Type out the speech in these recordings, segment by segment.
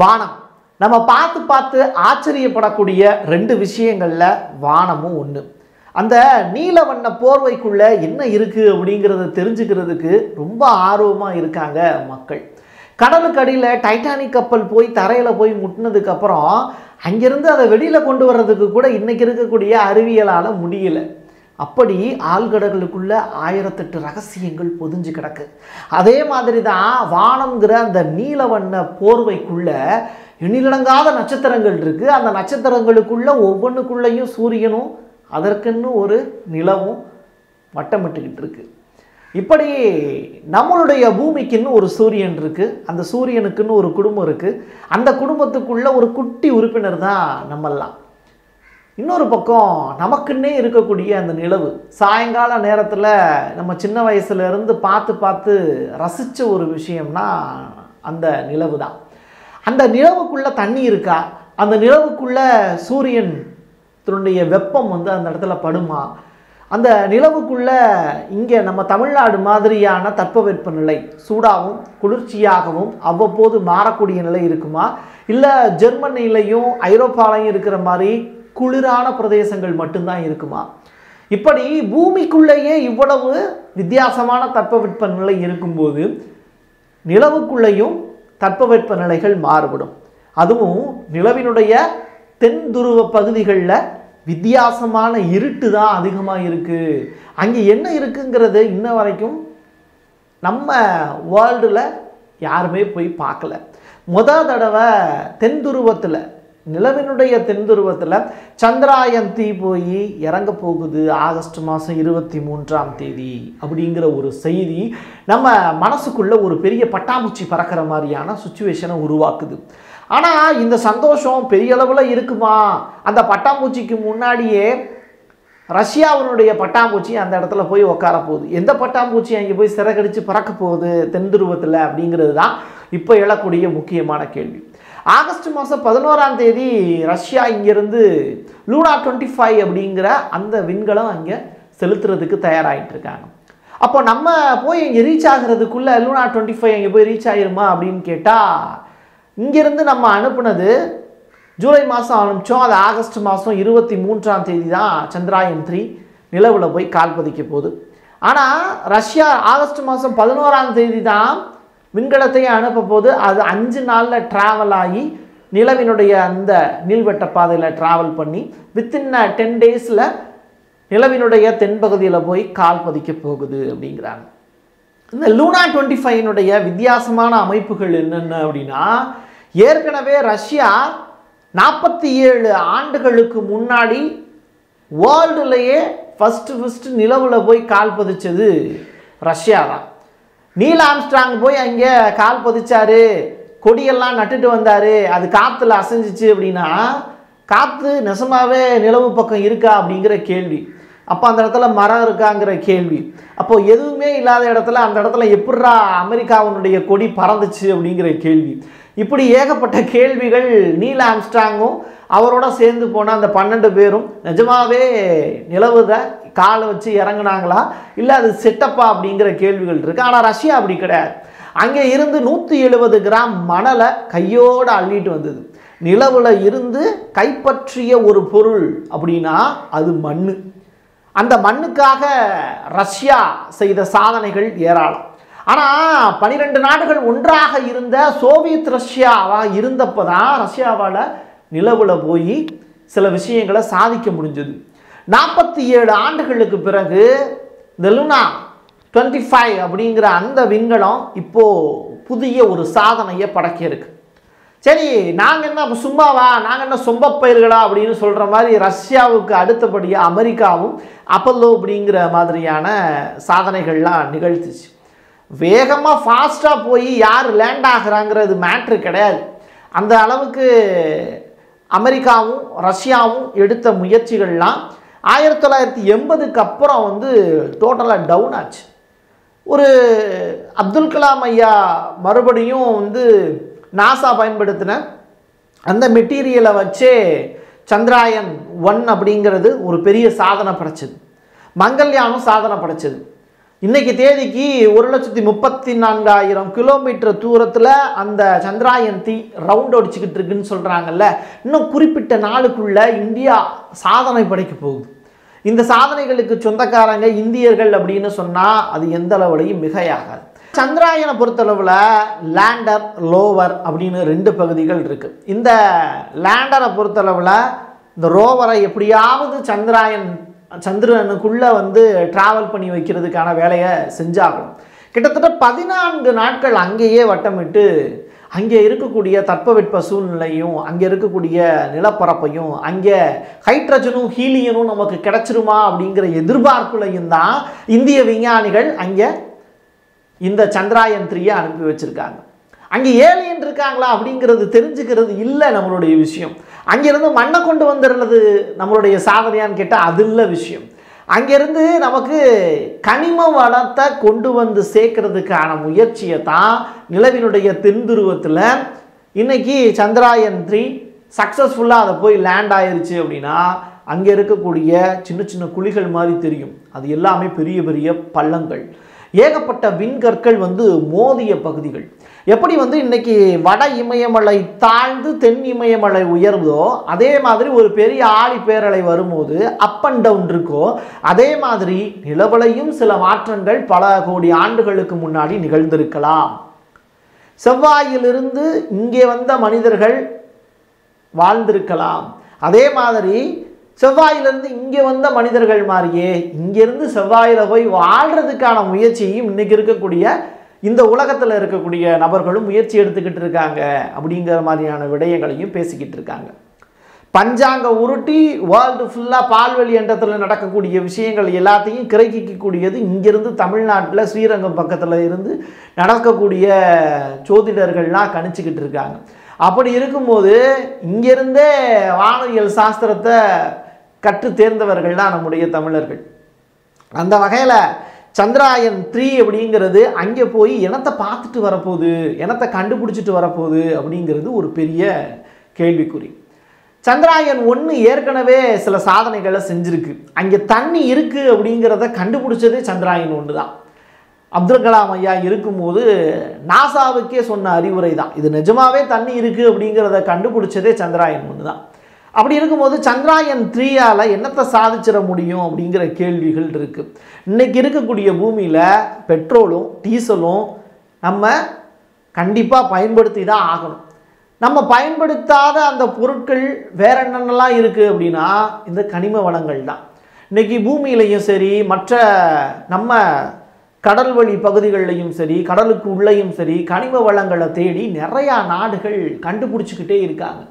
வானம் நம்ம பார்த்து பார்த்து ஆச்சரியப்படக்கூடிய ரெண்டு விஷயங்கள்ல வானமும் ஒன்று அந்த நீல வண்ண போர்வைக்குள்ள என்ன இருக்கு அப்படிங்கிறத தெரிஞ்சுக்கிறதுக்கு ரொம்ப ஆர்வமாக இருக்காங்க மக்கள் கடலுக்கு அடியில் டைட்டானிக் கப்பல் போய் தரையில் போய் முட்டினதுக்கு அப்புறம் அங்கிருந்து அதை வெளியில் கொண்டு வர்றதுக்கு கூட இன்னைக்கு இருக்கக்கூடிய அறிவியலால் முடியல அப்படி ஆழ்கடலுக்குள்ள ஆயிரத்தெட்டு ரகசியங்கள் பொதிஞ்சு கிடக்கு அதே மாதிரி தான் வானம்ங்கிற அந்த நீலவண்ண போர்வைக்குள்ள எண்ணிலடங்காத நட்சத்திரங்கள் இருக்கு அந்த நட்சத்திரங்களுக்குள்ள ஒவ்வொன்றுக்குள்ளேயும் சூரியனும் அதற்குன்னு ஒரு நிலவும் வட்டமிட்டுக்கிட்டு இருக்கு இப்படி நம்மளுடைய பூமிக்குன்னு ஒரு சூரியன் இருக்கு அந்த சூரியனுக்குன்னு ஒரு குடும்பம் இருக்கு அந்த குடும்பத்துக்குள்ள ஒரு குட்டி உறுப்பினர் தான் நம்மெல்லாம் இன்னொரு பக்கம் நமக்குன்னே இருக்கக்கூடிய அந்த நிலவு சாயங்கால நேரத்தில் நம்ம சின்ன வயசுல இருந்து பார்த்து பார்த்து ரசித்த ஒரு விஷயம்னா அந்த நிலவு தான் அந்த நிலவுக்குள்ள தண்ணி இருக்கா அந்த நிலவுக்குள்ள சூரியன் தன்னுடைய வெப்பம் வந்து அந்த இடத்துல படுமா அந்த நிலவுக்குள்ள இங்கே நம்ம தமிழ்நாடு மாதிரியான தட்பவெப்ப நிலை சூடாகவும் குளிர்ச்சியாகவும் அவ்வப்போது மாறக்கூடிய நிலை இருக்குமா இல்லை ஜெர்மனிலையும் ஐரோப்பாலையும் இருக்கிற மாதிரி குளிரான பிரதேசங்கள் மட்டும்தான் இருக்குமா இப்படி பூமிக்குள்ளேயே இவ்வளவு வித்தியாசமான தட்பவெப்ப நிலை இருக்கும்போது நிலவுக்குள்ளேயும் தட்பவெப்ப நிலைகள் மாறுபடும் அதுவும் நிலவினுடைய தென் துருவ பகுதிகளில் வித்தியாசமான இருட்டு தான் அதிகமாக இருக்குது அங்கே என்ன இருக்குங்கிறது இன்ன வரைக்கும் நம்ம வேர்ல்டில் யாருமே போய் பார்க்கல முத தடவை தென் துருவத்தில் நிலவினுடைய தென் துருவத்தில் சந்திராயன் தீ போய் இறங்க போகுது ஆகஸ்ட் மாதம் இருபத்தி மூன்றாம் தேதி அப்படிங்கிற ஒரு செய்தி நம்ம மனசுக்குள்ள ஒரு பெரிய பட்டாம்பூச்சி பறக்கிற மாதிரியான சுச்சுவேஷனை உருவாக்குது ஆனால் இந்த சந்தோஷம் பெரிய அளவில் இருக்குமா அந்த பட்டாம்பூச்சிக்கு முன்னாடியே ரஷ்யாவினுடைய பட்டாம்பூச்சி அந்த இடத்துல போய் உட்கார போகுது எந்த பட்டாம்பூச்சி அங்கே போய் சிறகடிச்சு பறக்க போகுது தென் துருவத்தில் அப்படிங்கிறது தான் இப்போ எழக்கூடிய முக்கியமான கேள்வி ஆகஸ்ட் மாதம் பதினோராம் தேதி ரஷ்யா இங்கேருந்து லூனா டுவெண்ட்டி ஃபைவ் அப்படிங்கிற அந்த விண்கலம் அங்கே செலுத்துறதுக்கு தயாராகிட்டு இருக்காங்க அப்போ நம்ம போய் இங்கே ரீச் ஆகிறதுக்குள்ளே லூனா டுவெண்ட்டி ஃபைவ் அங்கே போய் ரீச் ஆகிருமா அப்படின்னு கேட்டால் இங்கேருந்து நம்ம அனுப்புனது ஜூலை மாதம் ஆரம்பித்தோம் அது ஆகஸ்ட் மாதம் இருபத்தி மூன்றாம் தேதி தான் சந்திராயன் த்ரீ நிலவில் போய் கால் பதிக்க போகுது ஆனால் ரஷ்யா ஆகஸ்ட் மாதம் பதினோராம் தேதி தான் விண்கலத்தை அனுப்ப போது அது அஞ்சு நாளில் ட்ராவல் ஆகி நிலவினுடைய அந்த நீள்வட்ட பாதையில் ட்ராவல் பண்ணி வித்தின் டென் டேஸில் நிலவினுடைய தென்பகுதியில் போய் கால் பதிக்க போகுது அப்படிங்கிறாங்க இந்த லூனா டுவெண்ட்டி ஃபைவனுடைய வித்தியாசமான அமைப்புகள் என்னென்ன அப்படின்னா ஏற்கனவே ரஷ்யா நாற்பத்தி ஏழு ஆண்டுகளுக்கு முன்னாடி வேர்ல்டுலேயே ஃபஸ்ட்டு ஃபஸ்ட்டு நிலவில் போய் கால் பதிச்சது ரஷ்யா தான் நீல் ஆம்ஸ்ட்ராங் போய் அங்கே கால் பதிச்சாரு கொடியெல்லாம் நட்டுட்டு வந்தார் அது காற்றுல அசைஞ்சிச்சு அப்படின்னா காற்று நெசமாவே நிலவு பக்கம் இருக்கா அப்படிங்கிற கேள்வி அப்போ அந்த இடத்துல மரம் இருக்காங்கிற கேள்வி அப்போ எதுவுமே இல்லாத இடத்துல அந்த இடத்துல எப்படிரா அமெரிக்காவினுடைய கொடி பறந்துச்சு அப்படிங்கிற கேள்வி இப்படி ஏகப்பட்ட கேள்விகள் நீல் ஆம்ஸ்ட்ராங்கும் அவரோட சேர்ந்து போன அந்த பன்னெண்டு பேரும் நிஜமாவே நிலவுத காலை வச்சு இறங்குனாங்களா இல்லை அது செட்டப்பா அப்படிங்கிற கேள்விகள் இருக்குது ஆனால் ரஷ்யா அப்படி கிடையாது அங்கே இருந்து நூற்றி எழுபது கிராம் மணலை கையோடு அள்ளிட்டு வந்தது நிலவில் இருந்து கைப்பற்றிய ஒரு பொருள் அப்படின்னா அது மண் அந்த மண்ணுக்காக ரஷ்யா செய்த சாதனைகள் ஏராளம் ஆனால் பனிரெண்டு நாடுகள் ஒன்றாக இருந்த சோவியத் ரஷ்யாவாக இருந்தப்போ தான் ரஷ்யாவால் நிலவில் போய் சில விஷயங்களை சாதிக்க முடிஞ்சது நாற்பத்தி ஏழு ஆண்டுகளுக்கு பிறகு இந்த லுனா டுவெண்ட்டி ஃபைவ் அப்படிங்கிற அந்த விண்கலம் இப்போது புதிய ஒரு சாதனையை படைக்கியிருக்கு சரி நாங்கள் என்ன அப்ப சும்மாவா நாங்கள் என்ன சொம்ப பயிர்களா அப்படின்னு சொல்கிற மாதிரி ரஷ்யாவுக்கு அடுத்தபடியாக அமெரிக்காவும் அப்பல்லோ அப்படிங்கிற மாதிரியான சாதனைகள்லாம் நிகழ்த்துச்சு வேகமாக ஃபாஸ்ட்டாக போய் யார் லேண்ட் ஆகுறாங்கிறது மேட்ரு கிடையாது அந்த அளவுக்கு அமெரிக்காவும் ரஷ்யாவும் எடுத்த முயற்சிகள்லாம் ஆயிரத்தி தொள்ளாயிரத்தி எண்பதுக்கு அப்புறம் வந்து டோட்டலாக டவுன் ஆச்சு ஒரு அப்துல் கலாம் ஐயா மறுபடியும் வந்து நாசா பயன்படுத்தின அந்த மெட்டீரியலை வச்சே சந்திராயன் ஒன் அப்படிங்கிறது ஒரு பெரிய சாதனை படைச்சது மங்கள்யானும் சாதனை படைச்சது இன்னைக்கு தேதிக்கு ஒரு லட்சத்தி முப்பத்தி நான்காயிரம் கிலோமீட்டர் தூரத்தில் அந்த சந்திராயன் த்ரீ ரவுண்ட் அடிச்சுக்கிட்டு இருக்குன்னு சொல்கிறாங்கல்ல இன்னும் குறிப்பிட்ட நாளுக்குள்ள இந்தியா சாதனை படைக்க போகுது இந்த சாதனைகளுக்கு சொந்தக்காரங்க இந்தியர்கள் அப்படின்னு சொன்னால் அது எந்த அளவுலையும் மிகையாகாது சந்திராயனை பொறுத்தளவில் லேண்டர் லோவர் அப்படின்னு ரெண்டு பகுதிகள் இருக்குது இந்த லேண்டரை பொறுத்தளவில் இந்த ரோவரை எப்படியாவது சந்திராயன் சந்திரனுக்குள்ளே வந்து ட்ராவல் பண்ணி வைக்கிறதுக்கான வேலையை செஞ்சாகணும் கிட்டத்தட்ட பதினான்கு நாட்கள் அங்கேயே வட்டமிட்டு அங்கே இருக்கக்கூடிய தட்பவெட்ப சூழ்நிலையும் அங்கே இருக்கக்கூடிய நிலப்பரப்பையும் அங்கே ஹைட்ரஜனும் ஹீலியனும் நமக்கு கிடைச்சிருமா அப்படிங்கிற எதிர்பார்ப்புலையும் தான் இந்திய விஞ்ஞானிகள் அங்கே இந்த சந்திராயன் த்ரீயை அனுப்பி வச்சுருக்காங்க அங்கே ஏலியன் இருக்காங்களா அப்படிங்கிறது தெரிஞ்சுக்கிறது இல்லை நம்மளுடைய விஷயம் அங்கேருந்து மண்ணை கொண்டு வந்துடுறது நம்மளுடைய சாதனையான்னு கேட்டால் அது இல்லை விஷயம் அங்கேருந்து நமக்கு கனிம வளத்தை கொண்டு வந்து சேர்க்கறதுக்கான முயற்சியை தான் நிலவினுடைய தென் துருவத்தில் இன்னைக்கு சந்திராயன் த்ரீ சக்ஸஸ்ஃபுல்லாக அதை போய் லேண்ட் ஆயிருச்சு அப்படின்னா அங்கே இருக்கக்கூடிய சின்ன சின்ன குழிகள் மாதிரி தெரியும் அது எல்லாமே பெரிய பெரிய பள்ளங்கள் ஏகப்பட்ட விண்கற்கள் வந்து மோதிய பகுதிகள் எப்படி வந்து இன்னைக்கு வட இமயமலை தாழ்ந்து தென் இமயமலை உயர்ந்தோ அதே மாதிரி ஒரு பெரிய ஆழி பேரலை வரும்போது அப் அண்ட் டவுன் இருக்கோ அதே மாதிரி நிலவலையும் சில மாற்றங்கள் பல கோடி ஆண்டுகளுக்கு முன்னாடி நிகழ்ந்திருக்கலாம் செவ்வாயிலிருந்து இங்கே வந்த மனிதர்கள் வாழ்ந்திருக்கலாம் அதே மாதிரி செவ்வாயிலிருந்து இங்கே வந்த மனிதர்கள் மாதிரியே இங்கேருந்து செவ்வாயில் போய் வாழ்கிறதுக்கான முயற்சியும் இன்னைக்கு இருக்கக்கூடிய இந்த உலகத்தில் இருக்கக்கூடிய நபர்களும் முயற்சி எடுத்துக்கிட்டு இருக்காங்க அப்படிங்கிற மாதிரியான விடயங்களையும் பேசிக்கிட்டு இருக்காங்க பஞ்சாங்க உருட்டி வேர்ல்டு ஃபுல்லாக பால்வெளி எண்டத்தில் நடக்கக்கூடிய விஷயங்கள் எல்லாத்தையும் கிரகிக்கக்கூடியது இங்கிருந்து தமிழ்நாட்டில் ஸ்ரீரங்கம் பக்கத்தில் இருந்து நடக்கக்கூடிய ஜோதிடர்கள்லாம் கணிச்சுக்கிட்டு இருக்காங்க அப்படி இருக்கும்போது இங்கிருந்தே வானவியல் சாஸ்திரத்தை கற்று தேர்ந்தவர்கள் தான் நம்முடைய தமிழர்கள் அந்த வகையில் சந்திராயன் த்ரீ அப்படிங்கிறது அங்கே போய் இனத்தை பார்த்துட்டு வரப்போகுது இனத்தை கண்டுபிடிச்சிட்டு வரப்போகுது அப்படிங்கிறது ஒரு பெரிய கேள்விக்குறி சந்திராயன் ஒன்று ஏற்கனவே சில சாதனைகளை செஞ்சுருக்கு அங்கே தண்ணி இருக்குது அப்படிங்கிறத கண்டுபிடிச்சதே சந்திராயன் ஒன்று தான் அப்துல் கலாம் ஐயா இருக்கும்போது நாசாவுக்கே சொன்ன அறிவுரை தான் இது நிஜமாவே தண்ணி இருக்குது அப்படிங்கிறத கண்டுபிடிச்சதே சந்திராயன் ஒன்று தான் அப்படி இருக்கும்போது சந்திராயன் த்ரீயால் என்னத்தை சாதிச்சிட முடியும் அப்படிங்கிற கேள்விகள் இருக்குது இன்னைக்கு இருக்கக்கூடிய பூமியில் பெட்ரோலும் டீசலும் நம்ம கண்டிப்பாக பயன்படுத்தி தான் ஆகணும் நம்ம பயன்படுத்தாத அந்த பொருட்கள் வேற என்னென்னலாம் இருக்குது அப்படின்னா இந்த கனிம வளங்கள் தான் இன்னைக்கு பூமியிலையும் சரி மற்ற நம்ம கடல் வழி பகுதிகளிலையும் சரி கடலுக்கு உள்ளேயும் சரி கனிம வளங்களை தேடி நிறையா நாடுகள் கண்டுபிடிச்சிக்கிட்டே இருக்காங்க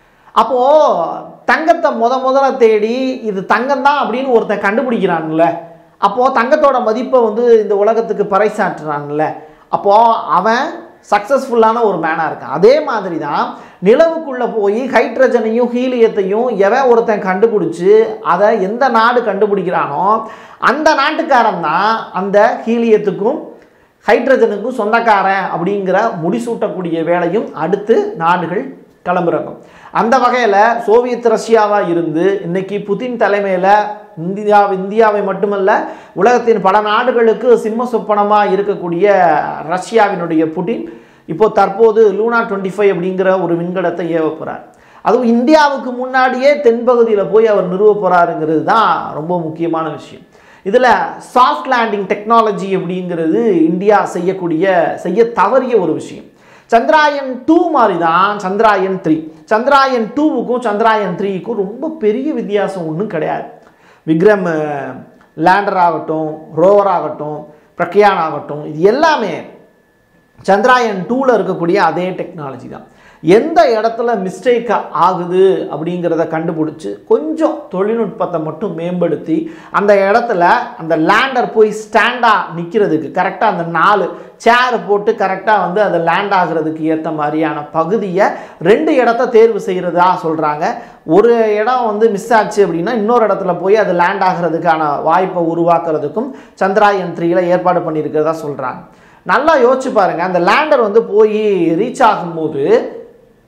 அப்போது தங்கத்தை முத முதல்ல தேடி இது தங்கம் தான் அப்படின்னு ஒருத்தன் கண்டுபிடிக்கிறான்ல அப்போது தங்கத்தோட மதிப்பை வந்து இந்த உலகத்துக்கு பறைசாற்றுறான்ல அப்போது அவன் சக்ஸஸ்ஃபுல்லான ஒரு மேனாக இருக்கான் அதே மாதிரி தான் நிலவுக்குள்ளே போய் ஹைட்ரஜனையும் ஹீலியத்தையும் எவன் ஒருத்தன் கண்டுபிடிச்சி அதை எந்த நாடு கண்டுபிடிக்கிறானோ அந்த நாட்டுக்காரன் தான் அந்த ஹீலியத்துக்கும் ஹைட்ரஜனுக்கும் சொந்தக்காரன் அப்படிங்கிற முடிசூட்டக்கூடிய வேலையும் அடுத்து நாடுகள் கிளம்புறாங்க அந்த வகையில் சோவியத் ரஷ்யாவாக இருந்து இன்னைக்கு புதின் தலைமையில் இந்தியா இந்தியாவை மட்டுமல்ல உலகத்தின் பல நாடுகளுக்கு சிம்ம சொப்பனமாக இருக்கக்கூடிய ரஷ்யாவினுடைய புட்டின் இப்போ தற்போது லூனா டுவெண்ட்டி ஃபைவ் அப்படிங்கிற ஒரு விண்கலத்தை ஏவ போகிறார் அதுவும் இந்தியாவுக்கு முன்னாடியே தென்பகுதியில் போய் அவர் நிறுவ போகிறாருங்கிறது தான் ரொம்ப முக்கியமான விஷயம் இதில் சாஃப்ட் லேண்டிங் டெக்னாலஜி அப்படிங்கிறது இந்தியா செய்யக்கூடிய செய்ய தவறிய ஒரு விஷயம் சந்திராயன் டூ மாதிரி தான் சந்திராயன் த்ரீ சந்திராயன் டூவுக்கும் சந்திராயன் த்ரீக்கும் ரொம்ப பெரிய வித்தியாசம் ஒன்றும் கிடையாது விக்ரம் லேண்டர் ஆகட்டும் ரோவர் ஆகட்டும் பிரக்யான் ஆகட்டும் இது எல்லாமே சந்திராயன் டூவில் இருக்கக்கூடிய அதே டெக்னாலஜி தான் எந்த இடத்துல மிஸ்டேக் ஆகுது அப்படிங்கிறத கண்டுபிடிச்சி கொஞ்சம் தொழில்நுட்பத்தை மட்டும் மேம்படுத்தி அந்த இடத்துல அந்த லேண்டர் போய் ஸ்டாண்டாக நிற்கிறதுக்கு கரெக்டாக அந்த நாலு சேர் போட்டு கரெக்டாக வந்து அதை லேண்ட் ஆகுறதுக்கு ஏற்ற மாதிரியான பகுதியை ரெண்டு இடத்த தேர்வு செய்கிறதா சொல்கிறாங்க ஒரு இடம் வந்து மிஸ் ஆச்சு அப்படின்னா இன்னொரு இடத்துல போய் அது லேண்ட் ஆகிறதுக்கான வாய்ப்பை உருவாக்குறதுக்கும் சந்திராயன் த்ரீயில் ஏற்பாடு பண்ணியிருக்கிறதா சொல்கிறாங்க நல்லா யோசிச்சு பாருங்கள் அந்த லேண்டர் வந்து போய் ரீச் ஆகும்போது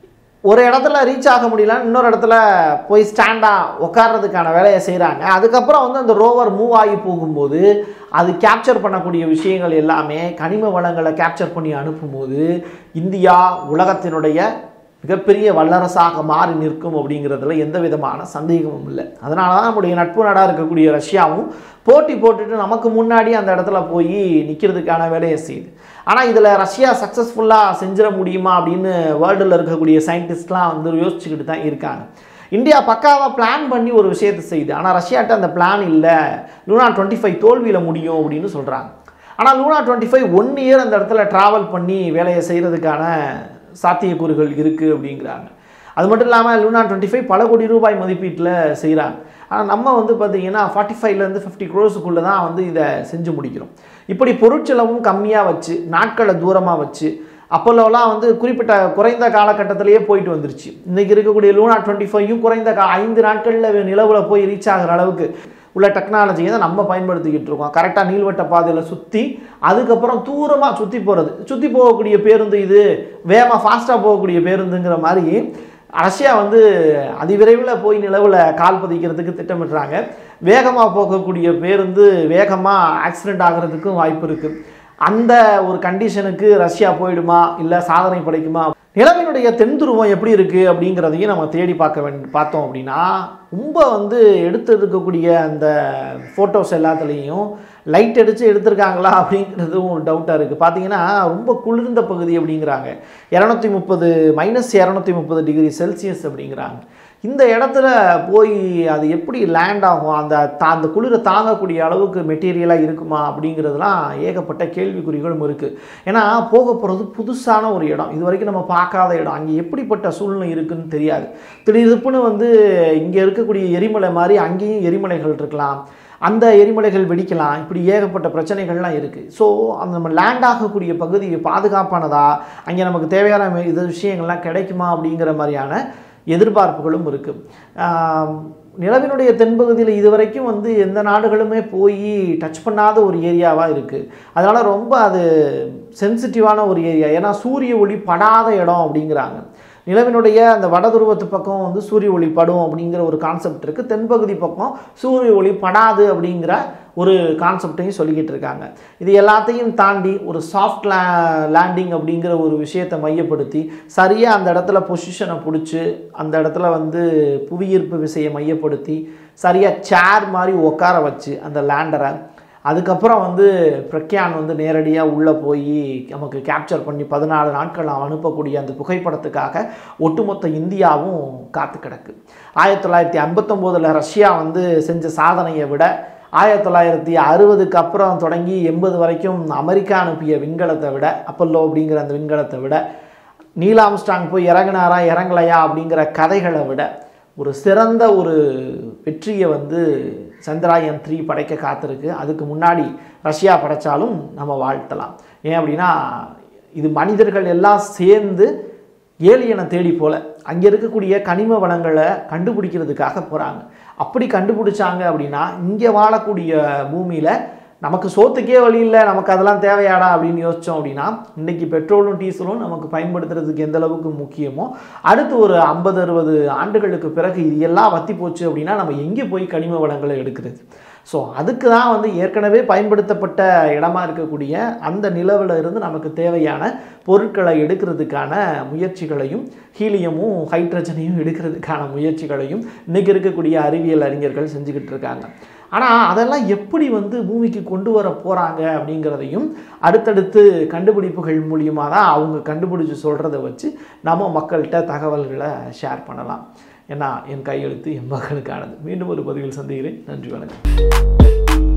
ஒரு இடத்துல ரீச் ஆக முடியல இன்னொரு இடத்துல போய் ஸ்டாண்டாக உட்கார்றதுக்கான வேலையை செய்கிறாங்க அதுக்கப்புறம் வந்து அந்த ரோவர் மூவ் ஆகி போகும்போது அது கேப்சர் பண்ணக்கூடிய விஷயங்கள் எல்லாமே கனிம வளங்களை கேப்சர் பண்ணி அனுப்பும்போது இந்தியா உலகத்தினுடைய மிகப்பெரிய வல்லரசாக மாறி நிற்கும் அப்படிங்கிறதுல எந்த விதமான சந்தேகமும் இல்லை அதனால தான் நம்முடைய நட்பு நாடாக இருக்கக்கூடிய ரஷ்யாவும் போட்டி போட்டுட்டு நமக்கு முன்னாடி அந்த இடத்துல போய் நிற்கிறதுக்கான வேலையை செய்யுது ஆனால் இதில் ரஷ்யா சக்ஸஸ்ஃபுல்லாக செஞ்சிட முடியுமா அப்படின்னு வேர்ல்டில் இருக்கக்கூடிய சயின்டிஸ்ட்லாம் வந்து யோசிச்சுக்கிட்டு தான் இருக்காங்க இந்தியா பக்காவாக பிளான் பண்ணி ஒரு விஷயத்தை செய்யுது ஆனால் ரஷ்யாட்ட அந்த பிளான் இல்லை லூனா டுவெண்ட்டி ஃபைவ் தோல்வியில் முடியும் அப்படின்னு சொல்கிறாங்க ஆனால் Luna twenty five one year அந்த இடத்துல ட்ராவல் பண்ணி வேலையை செய்கிறதுக்கான சாத்தியக்கூறுகள் இருக்குது அப்படிங்கிறாங்க அது மட்டும் இல்லாமல் லூனா டுவெண்ட்டி ஃபைவ் பல கோடி ரூபாய் மதிப்பீட்டில் செய்கிறாங்க ஆனால் நம்ம வந்து பார்த்திங்கன்னா ஃபார்ட்டி ஃபைவ்லேருந்து ஃபிஃப்டி க்ரோஸுக்குள்ளே தான் வந்து இதை செஞ்சு முடிக்கிறோம் இப்படி பொருட்செலவும் கம்மியாக வச்சு நாட்களை தூரமாக வச்சு அப்போல்லாம் வந்து குறிப்பிட்ட குறைந்த காலகட்டத்திலேயே போயிட்டு வந்துருச்சு இன்றைக்கி இருக்கக்கூடிய லூனா டுவெண்ட்டி ஃபைவும் குறைந்த கா ஐந்து நாட்களில் நிலவில் போய் ரீச் ஆகிற அளவுக்கு உள்ள டெக்னாலஜியை தான் நம்ம பயன்படுத்திக்கிட்டு இருக்கோம் கரெக்டாக நீள்வட்ட பாதையில் சுற்றி அதுக்கப்புறம் தூரமாக சுற்றி போகிறது சுற்றி போகக்கூடிய பேருந்து இது வேகமாக ஃபாஸ்ட்டாக போகக்கூடிய பேருந்துங்கிற மாதிரி ரஷ்யா வந்து அதிவிரைவில் போய் நிலவில் கால் பதிக்கிறதுக்கு திட்டமிடுறாங்க வேகமாக போகக்கூடிய பேருந்து வேகமாக ஆக்சிடெண்ட் ஆகிறதுக்கும் வாய்ப்பு இருக்குது அந்த ஒரு கண்டிஷனுக்கு ரஷ்யா போயிடுமா இல்லை சாதனை படைக்குமா நிலவினுடைய தென் துருவம் எப்படி இருக்குது அப்படிங்கிறதையும் நம்ம தேடி பார்க்க வேண்டி பார்த்தோம் அப்படின்னா ரொம்ப வந்து எடுத்து இருக்கக்கூடிய அந்த ஃபோட்டோஸ் எல்லாத்துலேயும் லைட் அடித்து எடுத்திருக்காங்களா அப்படிங்கிறதும் ஒரு டவுட்டாக இருக்குது பார்த்தீங்கன்னா ரொம்ப குளிர்ந்த பகுதி அப்படிங்கிறாங்க இரநூத்தி முப்பது மைனஸ் இரநூத்தி முப்பது டிகிரி செல்சியஸ் அப்படிங்கிறாங்க இந்த இடத்துல போய் அது எப்படி லேண்ட் ஆகும் அந்த தா அந்த குளிரை தாங்கக்கூடிய அளவுக்கு மெட்டீரியலாக இருக்குமா அப்படிங்கிறதுலாம் ஏகப்பட்ட கேள்விக்குறிகளும் இருக்குது ஏன்னா போக போகிறது புதுசான ஒரு இடம் இது வரைக்கும் நம்ம பார்க்காத இடம் அங்கே எப்படிப்பட்ட சூழ்நிலை இருக்குன்னு தெரியாது திடீர்னு வந்து இங்கே இருக்கக்கூடிய எரிமலை மாதிரி அங்கேயும் எரிமலைகள் இருக்கலாம் அந்த எரிமலைகள் வெடிக்கலாம் இப்படி ஏகப்பட்ட பிரச்சனைகள்லாம் இருக்குது ஸோ அந்த நம்ம லேண்ட் ஆகக்கூடிய பகுதி பாதுகாப்பானதா அங்கே நமக்கு தேவையான இது விஷயங்கள்லாம் கிடைக்குமா அப்படிங்கிற மாதிரியான எதிர்பார்ப்புகளும் இருக்குது நிலவினுடைய தென்பகுதியில் இதுவரைக்கும் வந்து எந்த நாடுகளுமே போய் டச் பண்ணாத ஒரு ஏரியாவாக இருக்குது அதனால் ரொம்ப அது சென்சிட்டிவான ஒரு ஏரியா ஏன்னா சூரிய ஒளி படாத இடம் அப்படிங்கிறாங்க நிலவினுடைய அந்த வட துருவத்து பக்கம் வந்து சூரிய ஒளி படும் அப்படிங்கிற ஒரு கான்செப்ட் இருக்குது தென்பகுதி பக்கம் சூரிய ஒளி படாது அப்படிங்கிற ஒரு கான்செப்டையும் சொல்லிக்கிட்டு இருக்காங்க இது எல்லாத்தையும் தாண்டி ஒரு சாஃப்ட் லே லேண்டிங் அப்படிங்கிற ஒரு விஷயத்தை மையப்படுத்தி சரியாக அந்த இடத்துல பொசிஷனை பிடிச்சி அந்த இடத்துல வந்து புவியீர்ப்பு விசையை மையப்படுத்தி சரியாக சேர் மாதிரி உட்கார வச்சு அந்த லேண்டரை அதுக்கப்புறம் வந்து பிரக்யான் வந்து நேரடியாக உள்ளே போய் நமக்கு கேப்சர் பண்ணி பதினாலு நாட்கள் அனுப்பக்கூடிய அந்த புகைப்படத்துக்காக ஒட்டுமொத்த இந்தியாவும் காத்து கிடக்கு ஆயிரத்தி தொள்ளாயிரத்தி ஐம்பத்தொம்போதில் ரஷ்யா வந்து செஞ்ச சாதனையை விட ஆயிரத்தி தொள்ளாயிரத்தி அறுபதுக்கு அப்புறம் தொடங்கி எண்பது வரைக்கும் அமெரிக்கா அனுப்பிய விண்கலத்தை விட அப்பல்லோ அப்படிங்கிற அந்த விண்கலத்தை விட நீலாம்ஸ்டாங் போய் இறங்கினாரா இறங்கலையா அப்படிங்கிற கதைகளை விட ஒரு சிறந்த ஒரு வெற்றியை வந்து சந்திராயன் த்ரீ படைக்க காத்திருக்கு அதுக்கு முன்னாடி ரஷ்யா படைச்சாலும் நம்ம வாழ்த்தலாம் ஏன் அப்படின்னா இது மனிதர்கள் எல்லாம் சேர்ந்து ஏலியனை தேடி போல அங்கே இருக்கக்கூடிய கனிம வளங்களை கண்டுபிடிக்கிறதுக்காக போகிறாங்க அப்படி கண்டுபிடிச்சாங்க அப்படின்னா இங்கே வாழக்கூடிய பூமியில் நமக்கு சோத்துக்கே வழி இல்லை நமக்கு அதெல்லாம் தேவையாடா அப்படின்னு யோசித்தோம் அப்படின்னா இன்றைக்கி பெட்ரோலும் டீசலும் நமக்கு பயன்படுத்துறதுக்கு எந்த அளவுக்கு முக்கியமோ அடுத்து ஒரு ஐம்பது அறுபது ஆண்டுகளுக்கு பிறகு இது எல்லாம் வத்தி போச்சு அப்படின்னா நம்ம எங்கே போய் கனிம வளங்களை எடுக்கிறது ஸோ அதுக்கு தான் வந்து ஏற்கனவே பயன்படுத்தப்பட்ட இடமா இருக்கக்கூடிய அந்த நிலவில் இருந்து நமக்கு தேவையான பொருட்களை எடுக்கிறதுக்கான முயற்சிகளையும் ஹீலியமும் ஹைட்ரஜனையும் எடுக்கிறதுக்கான முயற்சிகளையும் இன்றைக்கி இருக்கக்கூடிய அறிவியல் அறிஞர்கள் செஞ்சுக்கிட்டு இருக்காங்க ஆனால் அதெல்லாம் எப்படி வந்து பூமிக்கு கொண்டு வர போகிறாங்க அப்படிங்கிறதையும் அடுத்தடுத்து கண்டுபிடிப்புகள் மூலியமாக தான் அவங்க கண்டுபிடிச்சி சொல்கிறத வச்சு நம்ம மக்கள்கிட்ட தகவல்களை ஷேர் பண்ணலாம் ஏன்னா என் கையெழுத்து என் மகனுக்கானது மீண்டும் ஒரு பதிவில் சந்திக்கிறேன் நன்றி வணக்கம்